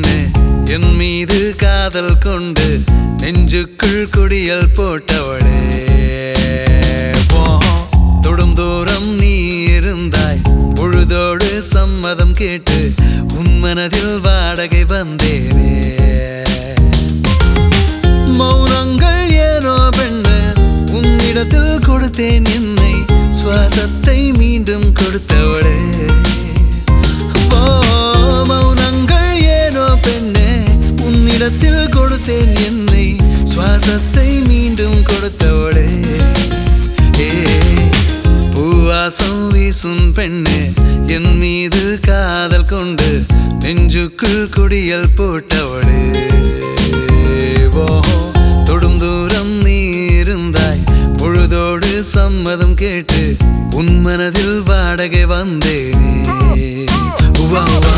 பெண்ணு என் மீது காதல் கொண்டு நெஞ்சுக்குள் குடியல் போட்டவளே போ தொடும் தூரம் நீ இருந்தாய் பொழுதோடு சம்மதம் கேட்டு உன் மனதில் வாடகை வந்தேனே மௌனங்கள் ஏனோ பெண்ணு உன்னிடத்தில் கொடுத்தேன் என்னை சுவாசத்தை மீண்டும் கொடுத்தவளே ஓ மௌனங்கள் ஏனோ பெண்ணே உன்னிடத்தில் கொடுத்தேன் என்னை சுவாசத்தை மீண்டும் கொடுத்தவளே ஏ பூவாசம் வீசும் பெண்ணே என் மீது காதல் கொண்டு நெஞ்சுக்குள் குடியல் போட்டவளே ஓ தொடும் தூரம் நீ இருந்தாய் பொழுதோடு சம்மதம் கேட்டு உன் மனதில் வாடகை வந்தேனே வா வா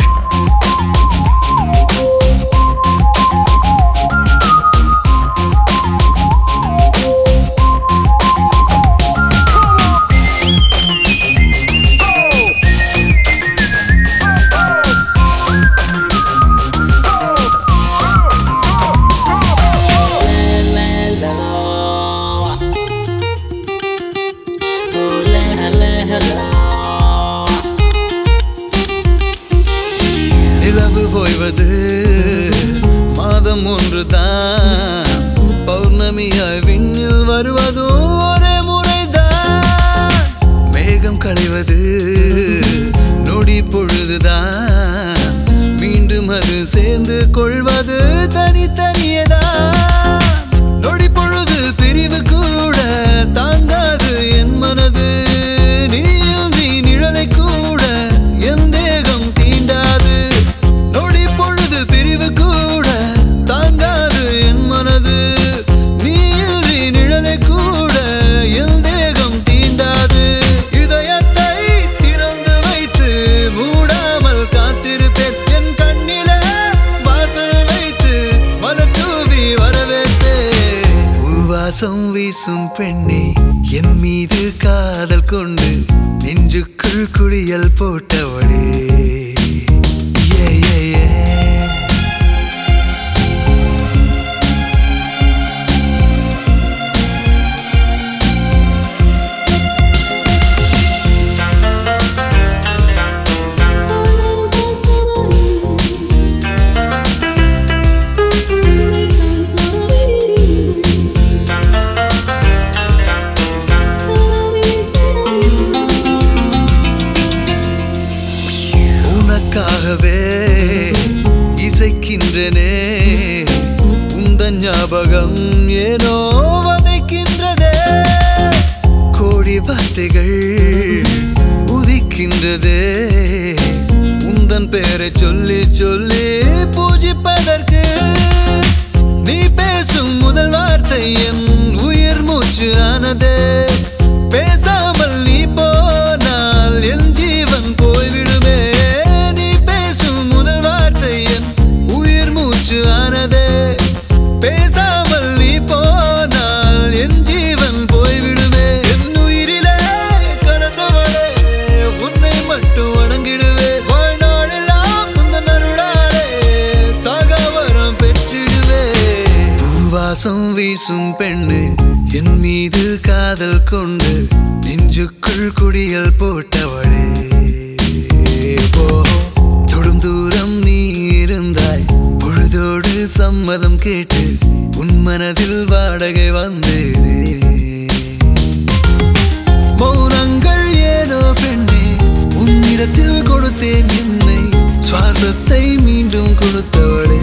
நிலவு போய்வது மாதம் ஒன்றுதான் பௌர்ணமியாய் விண்ணில் வருவதும் ஒரே முறைதான் மேகம் களைவது நொடி பொழுதுதான் மீண்டும் அது சேர்ந்து கொள்வது தனித்தனியேதான் நொடி பொழுது பிரிவு கூட தாங்காது என் மனது நீ இன்றி நிழலை கூட என் தேகம் தீண்டாது நொடி பொழுது பிரிவு கூட தாங்காது என் மனது நீ இன்றி நிழலை கூட என் தேகம் தீண்டாது இதயத்தை திறந்து வைத்து மூடாமல் காத்திருப்பேன் என் கண்ணிலே வாசல் வைத்து மலர் தூவி வரவேற்பேன் பூவாசம் வீசும் பெண்ணே என் மீது காதல் கொண்டு நெஞ்சுக்குள் குடியல் போட்டவளே ஏ ஏ ஏ உனக்காகவே இசைக்கின்றனே உந்த ஞாபகம் ஏனோ வதைக்கின்றதே கோடி வார்த்தைகள் உதிக்கின்றதே உந்தன் பேரை சொல்லி சொல்லி பூஜிப்பதற்கு நீ பேசும் முதல் வார்த்தை என் உயிர் மூச்சு ஆனதே பேசாமல் நீ போனால் என் ஜீவன் போய்விடுமே நீ பேசும் முதல் வார்த்தை என் உயிர் மூச்சு ஆனதே பேசாமல் நீ போனால் என் ஜீவன் போய்விடுமே என் உயிரிலே கலந்தவளே உன்னை மட்டும் வணங்கிடுவே வாழ்நாளெல்லாம் உந்தன் அருளாலே சாகவரம் பெற்றிடுவே பூவாசம் வீசும் பெண்ணு என் மீது காதல் கொண்டு நெஞ்சுக்குள் குடியல் போட்டவளே போ தொடும் தூரம் நீ இருந்தாய் பொழுதோடு சம்மதம் கேட்டு உன் மனதில் வாடகை வந்தேனே மௌனங்கள் ஏனோ பெண்ணே உன்னிடத்தில் கொடுத்தேன் என்னை சுவாசத்தை மீண்டும் கொடுத்தவளே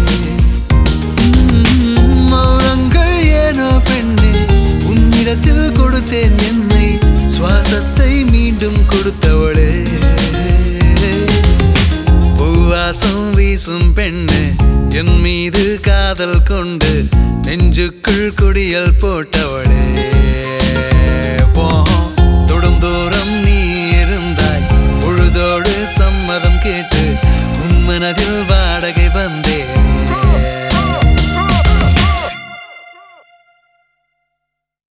உம், மௌனங்கள் ஏனோ பெண்ணே உன்னிடத்தில் கொடுத்தேன் என்னை சுவாசத்தை மீண்டும் கொடுத்தவளே பூவாசம் வீசும் பெண்ணு என் மீது காதல் கொண்டு நெஞ்சுக்குள் குடியல் போட்டவளே